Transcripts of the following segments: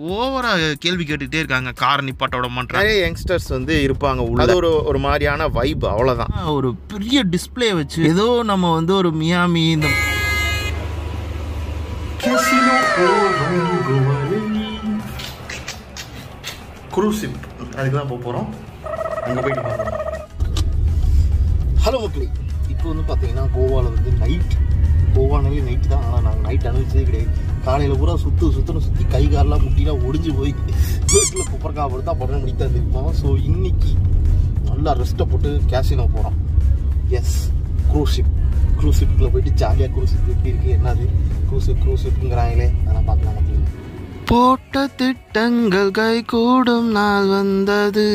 ஓவரா கேள்வி கேட்டுக்கிட்டே இருக்காங்க கார் நிப்பாட்ட விட மாட்டாங்க நிறைய யங்ஸ்டர்ஸ் வந்து இருப்பாங்க உள்ள அது ஒரு ஒரு மாதிரியான வைப் அவ்வளோதான் ஒரு பெரிய டிஸ்ப்ளே வச்சு ஏதோ நம்ம வந்து ஒரு மியாமி இந்த குரூஸ் ஷிப் அதுக்கு தான் போக போகிறோம் அங்கே போயிட்டு பார்க்கலாம் ஹலோ மக்களே இப்போ வந்து பார்த்தீங்கன்னா கோவாவில் வந்து நைட் கோவானாலே நைட் தான் ஆனால் நாங்கள் நைட் அனுபவிச்சதே கிடையாது காலையில் பூரா சுற்று சுற்றணும் சுற்றி கை காலெலாம் முட்டிலாம் ஒடிஞ்சு போய் வீட்டில் குப்பர்க்கா படுத்தா படம் முடித்தா இருந்திருப்போம் ஸோ இன்னைக்கு நல்லா ரெஸ்ட்டை போட்டு கேசினோ போகிறோம் எஸ் க்ரூஸ் ஷிப் க்ரூஸ் ஷிப்பில் போயிட்டு ஜாலியாக க்ரூஸ் ஷிப் எப்படி இருக்குது என்னது க்ரூஸ் ஷிப் க்ரூஸ் ஷிப்புங்கிறாங்களே அதெல்லாம் பார்க்கலாம் மக்களே போட்ட திட்டங்கள் கை கூடும் நாள் வந்தது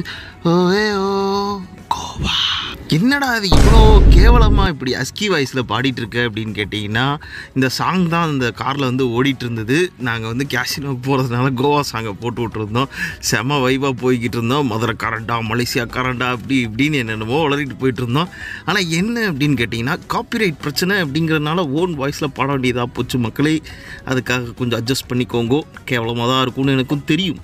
ஓவே ஓ கோவா என்னடா அது இவ்வளோ கேவலமாக இப்படி அஸ்கி வாய்ஸில் பாடிட்டு இருக்க அப்படின்னு கேட்டிங்கன்னா இந்த சாங் தான் இந்த காரில் வந்து ஓடிட்டு இருந்தது நாங்கள் வந்து கேஷினோக்கு போகிறதுனால கோவா சாங்கை போட்டு விட்டுருந்தோம் செம வைபாக போய்கிட்டு இருந்தோம் மதுரை கரண்டா மலேசியா கரண்டா அப்படி இப்படின்னு என்னென்னமோ வளரிட்டு போயிட்டு இருந்தோம் ஆனால் என்ன அப்படின்னு கேட்டிங்கன்னா காப்பிரைட் பிரச்சனை அப்படிங்கிறதுனால ஓன் வாய்ஸில் பாட வேண்டியதாக போச்சு மக்களே அதுக்காக கொஞ்சம் அட்ஜஸ்ட் பண்ணிக்கோங்க கேவலமாக தான் இருக்கும்னு எனக்கும் தெரியும்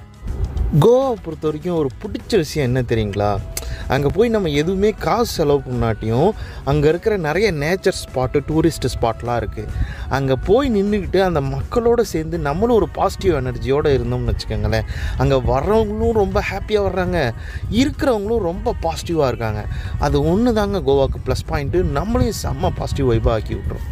கோவாவை பொறுத்த வரைக்கும் ஒரு பிடிச்ச விஷயம் என்ன தெரியுங்களா அங்கே போய் நம்ம எதுவுமே காசு செலவு பண்ணாட்டியும் அங்கே இருக்கிற நிறைய நேச்சர் ஸ்பாட்டு டூரிஸ்ட் ஸ்பாட்லாம் இருக்குது அங்கே போய் நின்றுக்கிட்டு அந்த மக்களோடு சேர்ந்து நம்மளும் ஒரு பாசிட்டிவ் எனர்ஜியோடு இருந்தோம்னு வச்சுக்கோங்களேன் அங்கே வர்றவங்களும் ரொம்ப ஹாப்பியாக வர்றாங்க இருக்கிறவங்களும் ரொம்ப பாசிட்டிவாக இருக்காங்க அது ஒன்று தாங்க கோவாக்கு ப்ளஸ் பாயிண்ட்டு நம்மளையும் செம்ம பாசிட்டிவ் வைப்பாக ஆக்கி விட்ரும்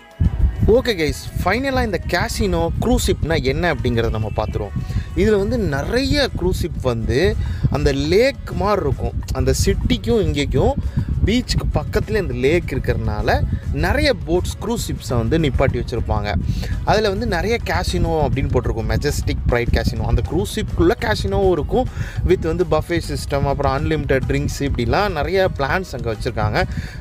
ஓகே கைஸ் ஃபைனலாக இந்த கேசினோ க்ரூசிப்னா என்ன அப்படிங்கிறத நம்ம பார்த்துருவோம் இதில் வந்து நிறைய க்ரூசிப் வந்து அந்த லேக் மாதிரி இருக்கும் அந்த சிட்டிக்கும் இங்கேக்கும் பீச்சுக்கு பக்கத்தில் இந்த லேக் இருக்கிறனால நிறைய போட்ஸ் க்ரூசிப்ஸை வந்து நிப்பாட்டி வச்சுருப்பாங்க அதில் வந்து நிறைய கேசினோ அப்படின்னு போட்டிருக்கும் மெஜஸ்டிக் ப்ரைட் கேசினோ அந்த க்ரூசிப்குள்ளே கேசினோவும் இருக்கும் வித் வந்து பஃபே சிஸ்டம் அப்புறம் அன்லிமிட்டட் ட்ரிங்க்ஸ் இப்படிலாம் நிறைய பிளான்ஸ் அங்கே வச்சுருக்காங்க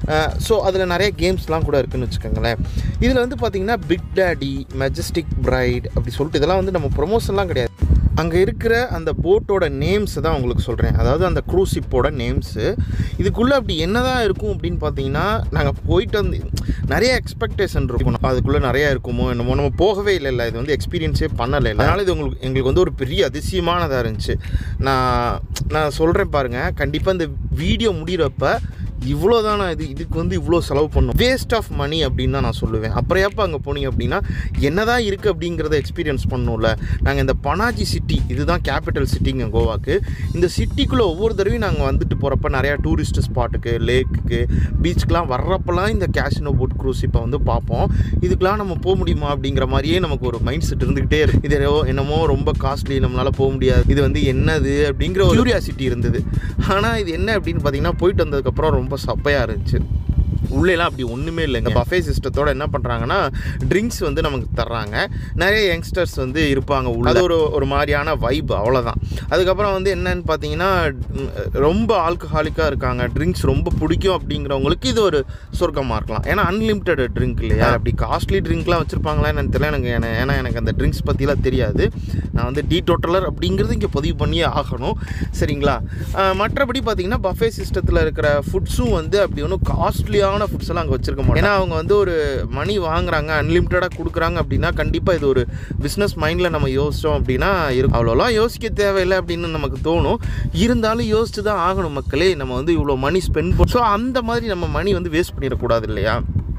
ஸோ அதில் நிறைய கேம்ஸ்லாம் கூட இருக்குன்னு வச்சுக்கோங்களேன் இதில் வந்து பார்த்திங்கன்னா பிக் டேடி மெஜஸ்டிக் பிரைட் அப்படி சொல்லிட்டு இதெல்லாம் வந்து நம்ம ப்ரொமோஷன்லாம் கிடையாது அங்கே இருக்கிற அந்த போட்டோட நேம்ஸ் தான் உங்களுக்கு சொல்கிறேன் அதாவது அந்த க்ரூசிப்போட நேம்ஸு இதுக்குள்ளே அப்படி என்ன தான் இருக்கும் அப்படின்னு பார்த்தீங்கன்னா நாங்கள் போயிட்டு வந்து நிறைய எக்ஸ்பெக்டேஷன் இருக்கும் அதுக்குள்ளே நிறையா இருக்குமோ என்னமோ நம்ம போகவே இல்லைல்ல இது வந்து எக்ஸ்பீரியன்ஸே பண்ணலை அதனால் இது உங்களுக்கு எங்களுக்கு வந்து ஒரு பெரிய அதிசயமானதாக இருந்துச்சு நான் நான் சொல்கிறேன் பாருங்கள் கண்டிப்பாக இந்த வீடியோ முடிகிறப்ப இவ்வளோ தானே இது இதுக்கு வந்து இவ்வளோ செலவு பண்ணும் வேஸ்ட் ஆஃப் மணி அப்படின்னு தான் நான் சொல்லுவேன் அப்புறம் எப்போ அங்கே போனீங்க அப்படின்னா என்ன தான் இருக்குது அப்படிங்கிறத எக்ஸ்பீரியன்ஸ் பண்ணணும்ல நாங்கள் இந்த பனாஜி சிட்டி இதுதான் கேபிட்டல் சிட்டிங்க கோவாக்கு இந்த சிட்டிக்குள்ளே ஒவ்வொரு தடவையும் நாங்கள் வந்துட்டு போகிறப்ப நிறையா டூரிஸ்ட் ஸ்பாட்டுக்கு லேக்குக்கு பீச்சுக்கெலாம் வர்றப்பெல்லாம் இந்த கேஷினோ போட் க்ரூஸ் இப்போ வந்து பார்ப்போம் இதுக்கெலாம் நம்ம போக முடியுமா அப்படிங்கிற மாதிரியே நமக்கு ஒரு மைண்ட் செட் இருந்துக்கிட்டே இருக்கு இது என்னவோ- என்னமோ ரொம்ப காஸ்ட்லி நம்மளால் போக முடியாது இது வந்து என்னது அப்படிங்கிற ஒரு கியூரியாசிட்டி இருந்தது ஆனால் இது என்ன அப்படின்னு பார்த்தீங்கன்னா போயிட்டு வந்ததுக்கப்புறம் ரொம்ப சப்பையாக இருந்துச்சு உள்ளேலாம் அப்படி ஒன்றுமே இல்லைங்க பஃபே சிஸ்டத்தோட என்ன பண்ணுறாங்கன்னா ட்ரிங்க்ஸ் வந்து நமக்கு தர்றாங்க நிறைய யங்ஸ்டர்ஸ் வந்து இருப்பாங்க உள்ள அது ஒரு ஒரு மாதிரியான வைப் அவ்வளோதான் அதுக்கப்புறம் வந்து என்னன்னு பார்த்தீங்கன்னா ம், ரொம்ப ஆல்கஹாலிக்காக இருக்காங்க ட்ரிங்க்ஸ் ரொம்ப பிடிக்கும் அப்படிங்கிறவங்களுக்கு இது ஒரு சொர்க்கமாக இருக்கலாம் ஏன்னா அன்லிமிட்டெட் ட்ரிங்க் இல்லையா அப்படி காஸ்ட்லி ட்ரிங்க்லாம் வச்சுருப்பாங்களா என்னன்னு தெரியல எனக்கு ஏன்னா- ஏன்னா எனக்கு அந்த ட்ரிங்க்ஸ் பற்றிலாம் தெரியாது நான் வந்து டீ டோட்டலர் அப்படிங்கிறது இங்கே பதிவு பண்ணியே ஆகணும் சரிங்களா ஆஹ் மற்றபடி பார்த்தீங்கன்னா பஃபே சிஸ்டத்தில் இருக்கிற ஃபுட்ஸும் வந்து அப்படி ஒன்றும் காஸ்ட்லியான ஃபுட்ஸ் எல்லாம் அங்கே வச்சிருக்க மாட்டோம் ஏன்னா அவங்க வந்து ஒரு மணி வாங்குறாங்க அன்லிமிட்டடாக கொடுக்குறாங்க அப்படின்னா கண்டிப்பாக இது ஒரு பிஸ்னஸ் மைண்டில் நம்ம யோசிச்சோம் அப்படின்னா இருக்கும் அவ்வளோலாம் யோசிக்க தேவையில்லை அப்படின்னு நமக்கு தோணும் இருந்தாலும் யோசிச்சு தான் ஆகணும் மக்களே நம்ம வந்து இவ்வளோ மணி ஸ்பெண்ட் பண்ண ஸோ அந்த மாதிரி நம்ம மணி வந்து வேஸ்ட் பண்ணிடக்கூடாது இல்லையா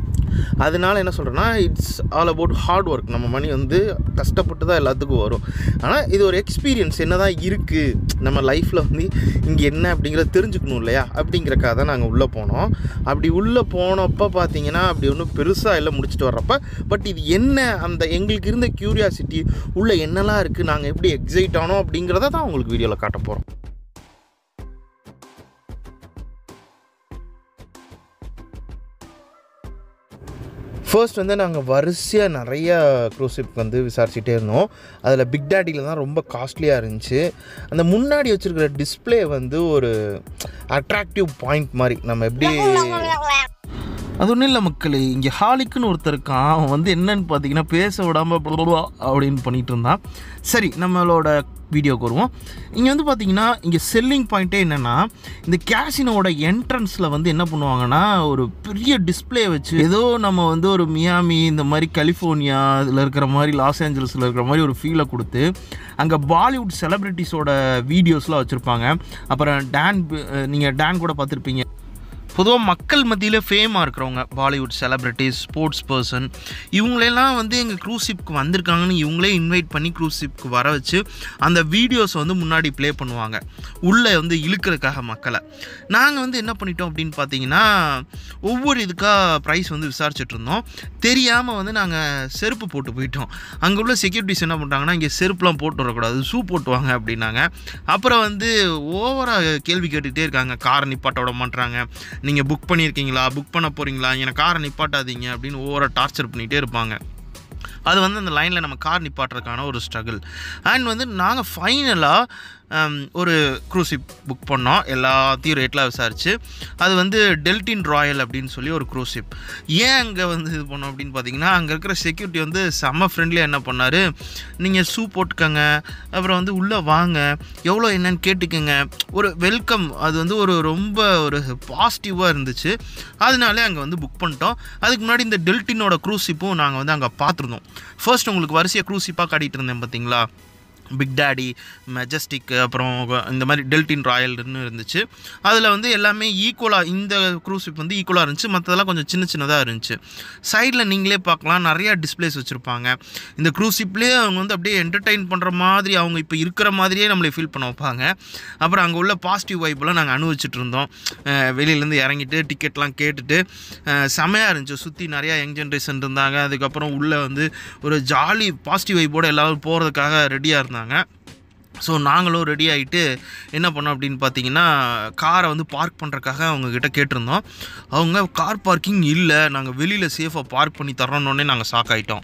அதனால என்ன சொல்கிறேன்னா it's all about hard work நம்ம மணி வந்து கஷ்டப்பட்டு தான் எல்லாத்துக்கும் வரும் ஆனால் இது ஒரு எக்ஸ்பீரியன்ஸ் என்ன தான் இருக்குது நம்ம லைஃப்பில் வந்து இங்கே என்ன அப்படிங்கிறத தெரிஞ்சுக்கணும் இல்லையா அப்படிங்கிறக்காக தான் நாங்கள் உள்ளே போனோம் அப்படி உள்ளே போனப்போ பார்த்தீங்கன்னா அப்படி ஒன்றும் பெருசாக எல்லாம் முடிச்சுட்டு வர்றப்ப பட் இது என்ன அந்த எங்களுக்கு இருந்த க்யூரியாசிட்டி உள்ளே என்னெல்லாம் இருக்குது நாங்கள் எப்படி எக்ஸைட் ஆனோம் அப்படிங்கிறத தான் உங்களுக்கு வீடியோவில் காட்ட போகிறோம் ஃபர்ஸ்ட் வந்து நாங்கள் வரிசையாக நிறைய க்ரூசிப் வந்து விசாரிச்சுட்டே இருந்தோம் அதில் பிக் டேடியில் தான் ரொம்ப காஸ்ட்லியாக இருந்துச்சு அந்த முன்னாடி வச்சுருக்கிற டிஸ்ப்ளே வந்து ஒரு அட்ராக்டிவ் பாயிண்ட் மாதிரி நம்ம எப்படி அது ஒன்றும் இல்லை மக்களே இங்கே ஹாலிக்குன்னு ஒருத்தர் இருக்கான் அவன் வந்து என்னன்னு பார்த்தீங்கன்னா பேச விடாமல் அப்படின்னு பண்ணிட்டு இருந்தான் சரி நம்மளோட வீடியோக்கு வருவோம் இங்கே வந்து பார்த்தீங்கன்னா இங்கே செல்லிங் பாயிண்ட்டே என்னென்னா இந்த கேசினோட என்ட்ரன்ஸில் வந்து என்ன பண்ணுவாங்கன்னா ஒரு பெரிய டிஸ்ப்ளே வச்சு ஏதோ நம்ம வந்து ஒரு மியாமி இந்த மாதிரி கலிஃபோர்னியா இதில் இருக்கிற மாதிரி லாஸ் ஏஞ்சல்ஸில் இருக்கிற மாதிரி ஒரு ஃபீலை கொடுத்து அங்கே பாலிவுட் செலிப்ரிட்டிஸோட வீடியோஸ்லாம் வச்சுருப்பாங்க அப்புறம் டான் நீங்கள் டான் கூட பார்த்துருப்பீங்க பொதுவாக மக்கள் மத்தியில் ஃபேமாக இருக்கிறவங்க பாலிவுட் செலிப்ரிட்டிஸ் ஸ்போர்ட்ஸ் பர்சன் இவங்களெல்லாம் வந்து எங்கள் க்ரூசிப்க்கு வந்திருக்காங்கன்னு இவங்களே இன்வைட் பண்ணி க்ரூசிப்க்கு வர வச்சு அந்த வீடியோஸ் வந்து முன்னாடி ப்ளே பண்ணுவாங்க உள்ளே வந்து இழுக்கிறதுக்காக மக்களை நாங்கள் வந்து என்ன பண்ணிட்டோம் அப்படின்னு பார்த்தீங்கன்னா ஒவ்வொரு இதுக்காக ப்ரைஸ் வந்து விசாரிச்சுட்டு இருந்தோம் தெரியாமல் வந்து நாங்கள் செருப்பு போட்டு போயிட்டோம் அங்கே உள்ள செக்யூரிட்டிஸ் என்ன பண்ணுறாங்கன்னா இங்கே செருப்புலாம் போட்டு வரக்கூடாது ஷூ போட்டு வாங்க அப்படின்னாங்க அப்புறம் வந்து ஓவராக கேள்வி கேட்டுகிட்டே இருக்காங்க காரை நிப்பாட்ட விட மாட்றாங்க நீங்கள் புக் பண்ணியிருக்கீங்களா புக் பண்ண போகிறீங்களா எனக்கு காரை நிப்பாட்டாதீங்க அப்படின்னு ஓவராக டார்ச்சர் பண்ணிகிட்டே இருப்பாங்க அது வந்து அந்த லைனில் நம்ம கார் நிப்பாட்டுறதுக்கான ஒரு ஸ்ட்ரகிள் அண்ட் வந்து நாங்கள் ஃபைனலாக ஒரு க்ரூசிப் புக் பண்ணோம் எல்லாத்தையும் ரேட்லாம் விசாரித்து அது வந்து டெல்டின் ராயல் அப்படின்னு சொல்லி ஒரு க்ரூசிப் ஏன் அங்கே வந்து இது பண்ணோம் அப்படின்னு பார்த்தீங்கன்னா அங்கே இருக்கிற செக்யூரிட்டி வந்து செம்ம ஃப்ரெண்ட்லியாக என்ன பண்ணார் நீங்கள் ஷூ போட்டுக்கங்க அப்புறம் வந்து உள்ளே வாங்க எவ்வளோ என்னன்னு கேட்டுக்கங்க ஒரு வெல்கம் அது வந்து ஒரு ரொம்ப ஒரு பாசிட்டிவாக இருந்துச்சு அதனாலே அங்கே வந்து புக் பண்ணிட்டோம் அதுக்கு முன்னாடி இந்த டெல்டினோட க்ரூசிப்பும் நாங்கள் வந்து அங்கே பார்த்துருந்தோம் ஃபர்ஸ்ட் உங்களுக்கு வரிசையாக க்ரூசிப்பாக காட்டிகிட்டு இருந்தேன் பார்த்தீங்களா பிக் டேடி மெஜஸ்டிக் அப்புறம் இந்த மாதிரி டெல்டின் ராயல்னு இருந்துச்சு அதில் வந்து எல்லாமே ஈக்குவலாக இந்த க்ரூசிப் வந்து ஈக்குவலாக இருந்துச்சு மற்றதெல்லாம் கொஞ்சம் சின்ன சின்னதாக இருந்துச்சு சைடில் நீங்களே பார்க்கலாம் நிறையா டிஸ்பிளேஸ் வச்சுருப்பாங்க இந்த க்ரூசிப்லேயே அவங்க வந்து அப்படியே என்டர்டெயின் பண்ணுற மாதிரி அவங்க இப்போ இருக்கிற மாதிரியே நம்மளை ஃபீல் பண்ண வைப்பாங்க அப்புறம் அங்கே உள்ள பாசிட்டிவ் வைப்பெல்லாம் நாங்கள் அனுபவிச்சுட்டு இருந்தோம் அஹ் வெளியிலேருந்து இறங்கிட்டு டிக்கெட்லாம் கேட்டுட்டு அஹ் செமையாக இருந்துச்சு சுற்றி நிறையா யங் ஜென்ரேஷன் இருந்தாங்க அதுக்கப்புறம் உள்ளே வந்து ஒரு ஜாலி பாசிட்டிவ் வைப்போடு எல்லோரும் போகிறதுக்காக ரெடியாக இருந்தாங்க ஸோ நாங்களும் ரெடி ஆகிட்டு என்ன பண்ணோம் அப்படின்னு பார்த்தீங்கன்னா காரை வந்து பார்க் பண்ணுறக்காக அவங்கக்கிட்ட கேட்டிருந்தோம் அவங்க கார் பார்க்கிங் இல்லை நாங்கள் வெளியில் சேஃபாக பார்க் பண்ணி தரோன்னொடனே நாங்கள் ஷாக் ஆகிட்டோம்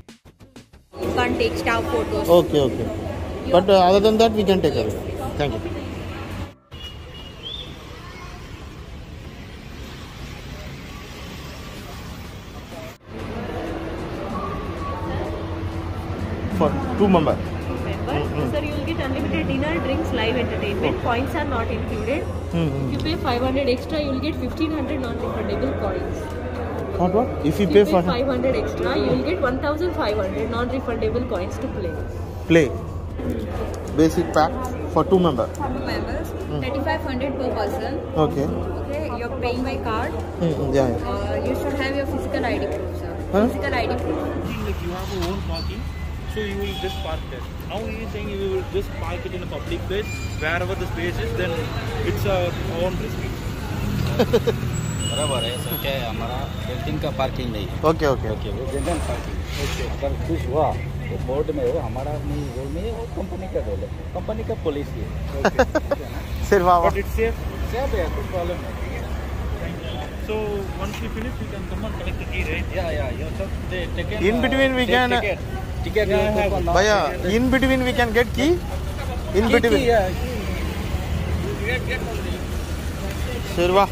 You can't take staff photos. Okay okay but other than that we can take away thank you for two member Remember? Sir, you will get unlimited dinner, drinks, live entertainment. Points are not included. If you pay 500 extra, you will get 1500 non-refundable coins. What what if you If pay you for pay 500 extra, you will get 1500 non-refundable coins to play. Play basic pack for two member two members, 3500 per person. Okay Okay, you're paying by card. Yeah Uh, you should have your physical ID proof, sir. Huh? Physical ID proof. like you have your own parking, so you will just park there. Now he is saying you will just park it in a public place, wherever the space is, then it's a own risk. बराबर है sir क्या है हमारा building का parking नहीं है okay okay okay वो general parking अगर कुछ हुआ तो बोर्ड में हो हमारा नहीं रोल नहीं है वो कंपनी का रोल है कंपनी का पॉलिसी है சரி வா வா But it's safe. सब है कुछ प्रॉब्लम नहीं So once we finish, you can come and collect the key, right? या या ये सब they taken In between we can- ticket ticket Yeah, you I have open it. now. பையா in between we can get key in Key, between yeah, key. சரி வா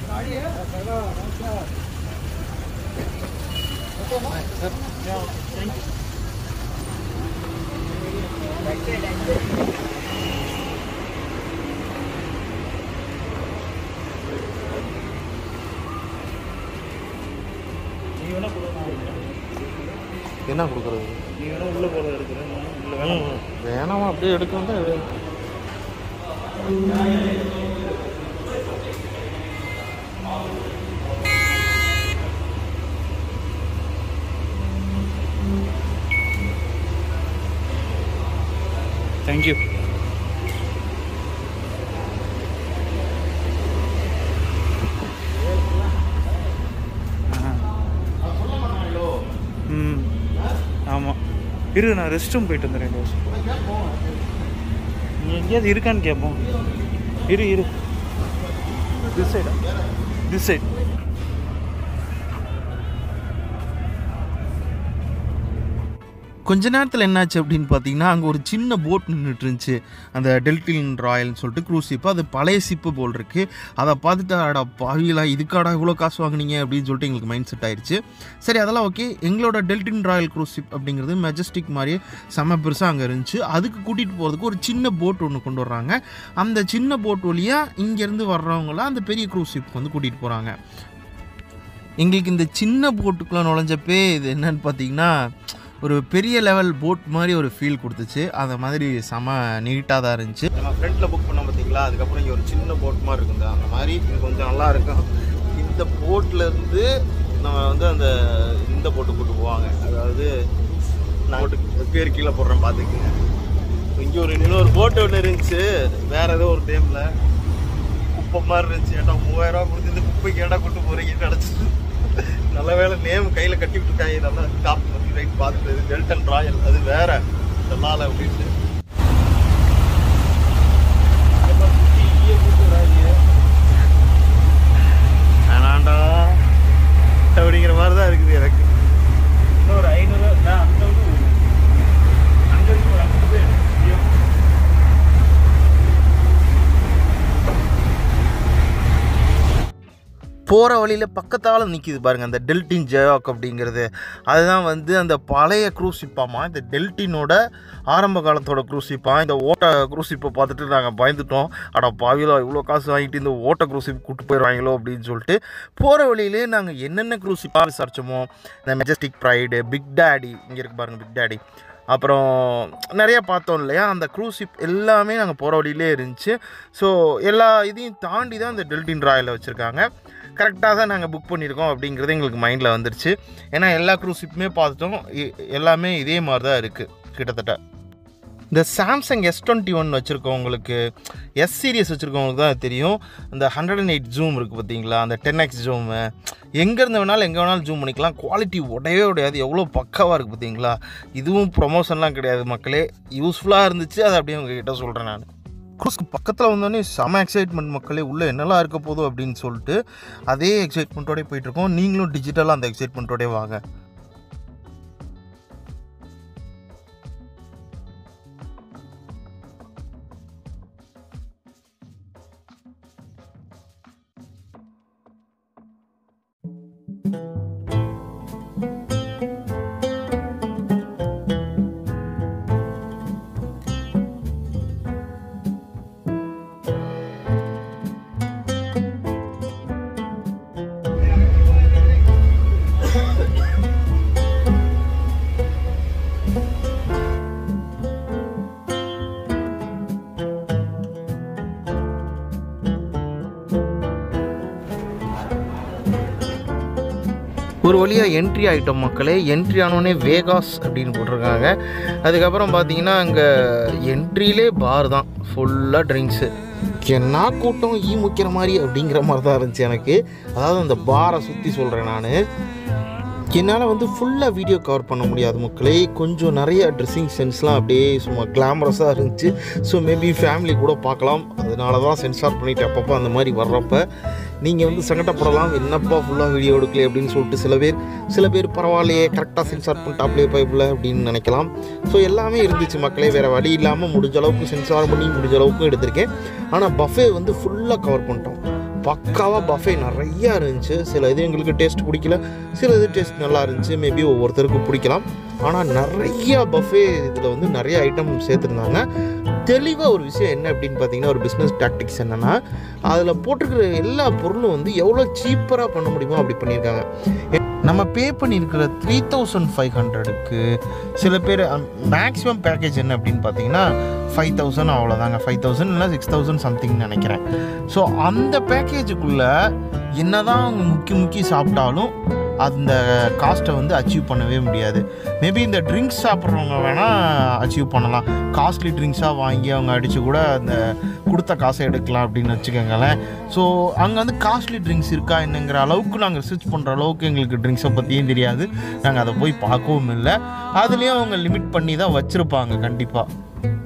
நீ வேணா போதும் என்ன கொடுக்குறது நீ வேணா உள்ள போறது எடுக்கிறேன் உள்ள வேணாம் வேணாமா அப்படியே எடுக்க வந்தா எடு. Thank you. ம் ஆமாம் இரு நான் ரெஸ்ட் ரூம் போயிட்டு வந்துடுறேன் ரெண்டு வருஷம் நீ எங்கேயாவது இருக்கான்னு கேட்போம் இரு இரு திஸ் சைடா திஸ் சைட் கொஞ்ச நேரத்தில் என்னாச்சு அப்படின்னு பார்த்தீங்கன்னா அங்கே ஒரு சின்ன போட் நின்றுட்டு இருந்துச்சு அந்த டெல்டின் ராயல்னு சொல்லிட்டு க்ரூஸ் ஷிப்பு அது பழைய ஷிப்பு போல் இருக்குது அதை பார்த்துட்டு அடா பாவிலா இதுக்காடா இவ்வளோ காசு வாங்குனீங்க அப்படின்னு சொல்லிட்டு எங்களுக்கு மைண்ட் செட் ஆயிடுச்சு சரி அதெல்லாம் ஓகே எங்களோட டெல்டின் ராயல் க்ரூஸ் ஷிப் அப்படிங்கிறது மெஜஸ்டிக் மாதிரியே செம்ம பெருசாக அங்கே இருந்துச்சு அதுக்கு கூட்டிகிட்டு போகிறதுக்கு ஒரு சின்ன போட் ஒன்று கொண்டு வர்றாங்க அந்த சின்ன போட் வழியாக இங்கேருந்து வர்றவங்களாம் அந்த பெரிய க்ரூஸ் ஷிப் வந்து கூட்டிகிட்டு போகிறாங்க எங்களுக்கு இந்த சின்ன போட்டுக்குள்ளே நுழைஞ்சப்பே இது என்னன்னு பார்த்தீங்கன்னா ஒரு பெரிய லெவல் போட் மாதிரி ஒரு ஃபீல் கொடுத்துச்சு அந்த மாதிரி செம நீட்டாக தான் இருந்துச்சு நம்ம ஃப்ரண்ட்டில் புக் பண்ணோம் பார்த்தீங்களா அதுக்கப்புறம் இங்கே ஒரு சின்ன போட் மாதிரி இருக்குது அந்த மாதிரி இது கொஞ்சம் நல்லா இருக்கும் இந்த போட்டில் இருந்து நம்ம வந்து அந்த இந்த போட்டு கூட்டு போவாங்க அதாவது போட்டு பேர் கீழே போடுறேன் பார்த்துக்குங்க இங்கே ஒரு இன்னொரு போட்டு ஒன்று இருந்துச்சு வேற ஏதோ ஒரு டைமில் குப்பை மாதிரி இருந்துச்சு ஏன்டா மூவாயிரம் ரூபா கொடுத்து இந்த குப்பைக்கு ஏன்டா கொண்டு போறீங்கன்னு நினச்சிட்டு நல்ல வேலை நேம் கையில் கட்டி விட்டுருக்காங்க நல்லா காப்பி பண்ணி ரைட் பார்த்துட்டு இது டெல்டன் ராயல் அது வேற சொல்லால அப்படின்ட்டு வேணாண்டா அப்படிங்கிற மாதிரி தான் இருக்குது எனக்கு இன்னொரு ஐநூறு நான் அந்த ஒரு அங்கே இருக்கு ஒரு ஐம்பது பேர் ஐயோ. போகிற வழியில் பக்கத்தால் நிற்கிது பாருங்கள் அந்த டெல்டின் ஜெயாக் அப்படிங்கிறது அதுதான் வந்து அந்த பழைய க்ரூசிப்பாமா இந்த டெல்டினோட ஆரம்ப காலத்தோட க்ரூசிப்பா இந்த ஓட்ட க்ரூசிப்பை பார்த்துட்டு நாங்கள் பயந்துட்டோம் அட பாவிலா இவ்வளோ காசு வாங்கிட்டு இந்த ஓட்ட க்ரூசிப் கூட்டு போயிடுவாங்களோ அப்படின்னு சொல்லிட்டு போகிற வழியிலே நாங்கள் என்னென்ன க்ரூசிப்பாக விசாரிச்சோமோ இந்த மெஜஸ்டிக் ப்ரைடு பிக் டேடி இங்கே இருக்கு பாருங்கள் பிக் டேடி அப்புறம் நிறைய பார்த்தோம் இல்லையா அந்த க்ரூசிப் எல்லாமே நாங்கள் போகிற வழியிலே இருந்துச்சு ஸோ எல்லா இதையும் தாண்டி தான் இந்த டெல்டின் ராயலை வச்சுருக்காங்க கரெக்டாக தான் நாங்கள் புக் பண்ணியிருக்கோம் அப்படிங்கிறது எங்களுக்கு மைண்டில் வந்துருச்சு ஏன்னா எல்லா க்ரூசிப்புமே பார்த்துட்டோம் இ- எல்லாமே இதே மாதிரி தான் இருக்குது கிட்டத்தட்ட இந்த சாம்சங் எஸ் டுவெண்ட்டி ஒன் வச்சுருக்கவங்களுக்கு எஸ் சீரியஸ் வச்சுருக்கவங்களுக்கு தான் தெரியும் இந்த ஹண்ட்ரட் அண்ட் எயிட் ஜூம் இருக்குது பார்த்தீங்களா அந்த டென் எக்ஸ் ஜூமு எங்கேருந்து வேணாலும் எங்கே வேணாலும் ஜூம் பண்ணிக்கலாம் குவாலிட்டி உடையவே உடையாது எவ்வளோ பக்காவாக இருக்குது பார்த்தீங்களா இதுவும் ப்ரொமோஷன்லாம் கிடையாது மக்களே யூஸ்ஃபுல்லாக இருந்துச்சு அதை அப்படியே உங்ககிட்ட சொல்கிறேன் நான் க்ரூஸ்க்கு பக்கத்தில் வந்தோடனே செம எக்ஸைட்மெண்ட் மக்களே உள்ளே என்னெல்லாம் இருக்க போதோ அப்படின்னு சொல்லிட்டு அதே எக்ஸைட்மெண்ட்டோடய போயிட்டுருக்கோம் நீங்களும் டிஜிட்டலாக அந்த எக்ஸைட்மெண்ட்டோடய வாங்க ஒரு வழியாக என்ட்ரி ஆகிட்டோம் மக்களே என்ட்ரி ஆனோடனே வேகாஸ் அப்படின்னு போட்டிருக்காங்க அதுக்கப்புறம் பார்த்தீங்கன்னா அங்கே என்ட்ரியிலே பார் தான் ஃபுல்லாக ட்ரிங்க்ஸு என்ன கூட்டம் ஈ முக்கிற மாதிரி அப்படிங்கிற மாதிரி தான் இருந்துச்சு எனக்கு அதாவது அந்த பாரை சுற்றி சொல்கிறேன் நான் என்னால் வந்து ஃபுல்லாக வீடியோ கவர் பண்ண முடியாது மக்களே கொஞ்சம் நிறைய ட்ரெஸ்ஸிங் சென்ஸ்லாம் அப்படியே சும்மா கிளாமரஸாக இருந்துச்சு ஸோ மேபி ஃபேமிலி கூட பார்க்கலாம் அதனால தான் சென்சார் பண்ணிட்டு அப்பப்போ அந்த மாதிரி வர்றப்ப நீங்கள் வந்து சங்கடப்படலாம் என்னப்பா ஃபுல்லாக வீடியோ எடுக்கல அப்படின்னு சொல்லிட்டு சில பேர் சில பேர் பரவாயில்லையே கரெக்டாக சென்சார் பண்ணிட்டாப்லே பைப்பில் அப்படின்னு நினைக்கலாம் ஸோ எல்லாமே இருந்துச்சு மக்களே வேறு வழி இல்லாமல் முடிஞ்ச அளவுக்கு சென்சார் பண்ணி முடிஞ்ச அளவுக்கு எடுத்திருக்கேன் ஆனால் பஃபே வந்து ஃபுல்லாக கவர் பண்ணிட்டோம் பக்காவாக பஃபே நிறையா இருந்துச்சு சில இது எங்களுக்கு டேஸ்ட் பிடிக்கல சில இது டேஸ்ட் நல்லா இருந்துச்சு மேபி ஒவ்வொருத்தருக்கும் பிடிக்கலாம் ஆனால் நிறையா பஃபே இதில் வந்து நிறைய ஐட்டம் சேர்த்துருந்தாங்க தெளிவாக ஒரு விஷயம் என்ன அப்படின்னு பார்த்தீங்கன்னா ஒரு பிஸ்னஸ் டாக்டிக்ஸ் என்னென்னா அதில் போட்டிருக்கிற எல்லா பொருளும் வந்து எவ்வளோ சீப்பராக பண்ண முடியுமோ அப்படி பண்ணியிருக்காங்க நம்ம பே பண்ணியிருக்கிற த்ரீ தௌசண்ட் ஃபைவ் ஹண்ட்ரடுக்கு சில பேர் மேக்ஸிமம் பேக்கேஜ் என்ன அப்படின்னு பார்த்தீங்கன்னா ஃபைவ் தௌசண்ட் அவ்வளோதாங்க ஃபைவ் தௌசண்ட் இல்லை சிக்ஸ் தௌசண்ட் சம்திங் நினைக்கிறேன் ஸோ அந்த பேக்கேஜுக்குள்ளே என்ன தான் அவங்க முக்கி முக்கி சாப்பிட்டாலும் அந்த காஸ்ட்டை வந்து அச்சீவ் பண்ணவே முடியாது மேபி இந்த ட்ரிங்க்ஸ் சாப்பிட்றவங்க வேணால் அச்சீவ் பண்ணலாம் காஸ்ட்லி ட்ரிங்க்ஸாக வாங்கி அவங்க அடித்து கூட அந்த கொடுத்த காசை எடுக்கலாம் அப்படின்னு வச்சுக்கோங்களேன் ஸோ அங்கே வந்து காஸ்ட்லி ட்ரிங்க்ஸ் இருக்கா என்னங்கிற அளவுக்கு நாங்கள் ரிசர்ச் பண்ணுற அளவுக்கு எங்களுக்கு ட்ரிங்க்ஸை பற்றியும் தெரியாது நாங்கள் அதை போய் பார்க்கவும் இல்லை அதுலேயும் அவங்க லிமிட் பண்ணி தான் வச்சுருப்பாங்க கண்டிப்பாக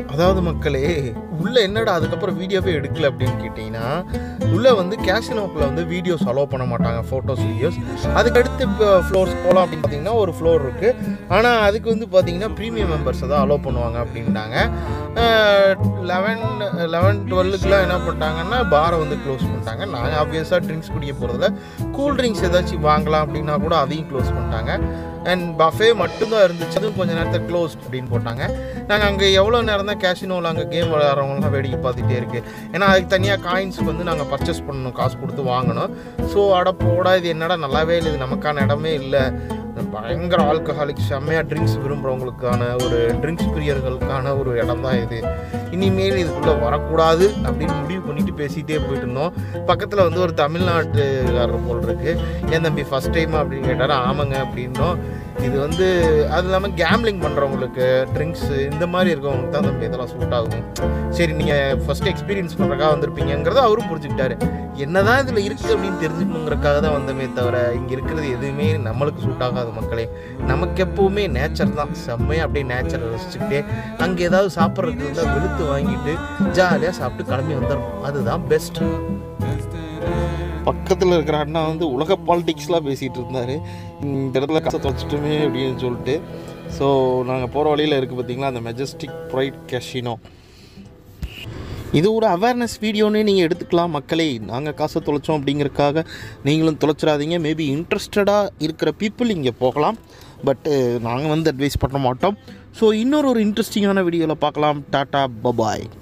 அதாவது மக்களே உள்ளே என்னடா அதுக்கப்புறம் வீடியோவே எடுக்கல அப்படின்னு கேட்டிங்கன்னா உள்ளே வந்து கேஷினோக்கில் வந்து வீடியோஸ் அலோவ் பண்ண மாட்டாங்க ஃபோட்டோஸ் வீடியோஸ் அதுக்கு அடுத்து இப்போ ஃப்ளோர்ஸ் போகலாம் அப்படின்னு பார்த்தீங்கன்னா ஒரு ஃப்ளோர் இருக்குது ஆனால் அதுக்கு வந்து பார்த்தீங்கன்னா ப்ரீமியம் மெம்பர்ஸை தான் அலோவ் பண்ணுவாங்க அப்படின்ட்டாங்க லெவன் லெவன் டுவெல்லுக்குலாம் என்ன பண்ணிட்டாங்கன்னா பாரை வந்து க்ளோஸ் பண்ணிட்டாங்க நாங்கள் ஆப்வியஸாக ட்ரிங்க்ஸ் குடிக்க போகிறதில்ல கூல் ட்ரிங்க்ஸ் ஏதாச்சும் வாங்கலாம் அப்படின்னா கூட அதையும் க்ளோஸ் பண்ணிட்டாங்க அண்ட் பஃபே மட்டும்தான் இருந்துச்சு அதுவும் கொஞ்சம் நேரத்தில் க்ளோஸ் அப்படின்னு போட்டாங்க நாங்கள் அங்கே எவ்வளோ நேரம் தான் கேஷினோவில் அங்கே கேம் விளையாடுறவங்களாம் வேடிக்கை பார்த்துட்டே இருக்குது ஏன்னா அதுக்கு தனியாக காயின்ஸ்க்கு வந்து நாங்கள் பர்ச்சேஸ் பண்ணணும் காசு கொடுத்து வாங்கணும் ஸோ அட போடா இது என்னடா நல்லாவே இல்லை இது நமக்கான இடமே இல்லை பயங்கர ஆல்கஹாலிக் செம்மையாக ட்ரிங்க்ஸ் விரும்புகிறவங்களுக்கான ஒரு ட்ரிங்க்ஸ் பிரியர்களுக்கான ஒரு இடம் தான் இது இனிமேல் இதுக்குள்ளே வரக்கூடாது அப்படின்னு முடிவு பண்ணிட்டு பேசிகிட்டே போயிட்டு இருந்தோம் பக்கத்தில் வந்து ஒரு தமிழ்நாட்டுக்காரர் போல் இருக்கு ஏன் தம்பி ஃபஸ்ட் டைம் அப்படின்னு கேட்டார் ஆமாங்க அப்படின்னோம் இது வந்து அது இல்லாமல் கேம்லிங் பண்ணுறவங்களுக்கு ட்ரிங்க்ஸு இந்த மாதிரி இருக்கவங்களுக்கு தான் தம்பி இதெல்லாம் சூட் ஆகும் சரி நீங்கள் ஃபஸ்ட்டு எக்ஸ்பீரியன்ஸ் பண்ணுறக்காக வந்திருப்பீங்கிறத அவரும் புரிஞ்சுக்கிட்டாரு என்னதான் இதில் இருக்குது அப்படின்னு தெரிஞ்சுக்கணுங்கிறக்காக தான் வந்தமே தவிர இங்கே இருக்கிறது எதுவுமே நம்மளுக்கு சூட் ஆகாது மக்களே நமக்கு எப்பவுமே நேச்சர் தான் செம்மையாக அப்படியே நேச்சரை ரசிச்சுக்கிட்டே அங்கே ஏதாவது சாப்பிட்றதுக்கு இருந்தால் வெளுத்து வாங்கிட்டு ஜாலியாக சாப்பிட்டு கிளம்பி வந்துடும் அதுதான் பெஸ்ட் பக்கத்தில் இருக்கிற அண்ணா வந்து உலக பாலிடிக்ஸ்லாம் பேசிகிட்டு இருந்தார் இந்த இடத்துல காசை தொலைச்சிட்டுமே அப்படின்னு சொல்லிட்டு ஸோ நாங்கள் போகிற வழியில் இருக்குது பார்த்தீங்களா அந்த மெஜஸ்டிக் ப்ரைட் கேஷினோ இது ஒரு அவேர்னஸ் வீடியோன்னு நீங்கள் எடுத்துக்கலாம் மக்களே நாங்கள் காசை தொலைச்சோம் அப்படிங்கறக்காக நீங்களும் தொலைச்சிடாதீங்க மேபி இன்ட்ரெஸ்டடாக இருக்கிற பீப்புள் இங்கே போகலாம் பட்டு நாங்கள் வந்து அட்வைஸ் பண்ண மாட்டோம் ஸோ இன்னொரு ஒரு இன்ட்ரெஸ்டிங்கான வீடியோவில் பார்க்கலாம் டாட்டா பபாய்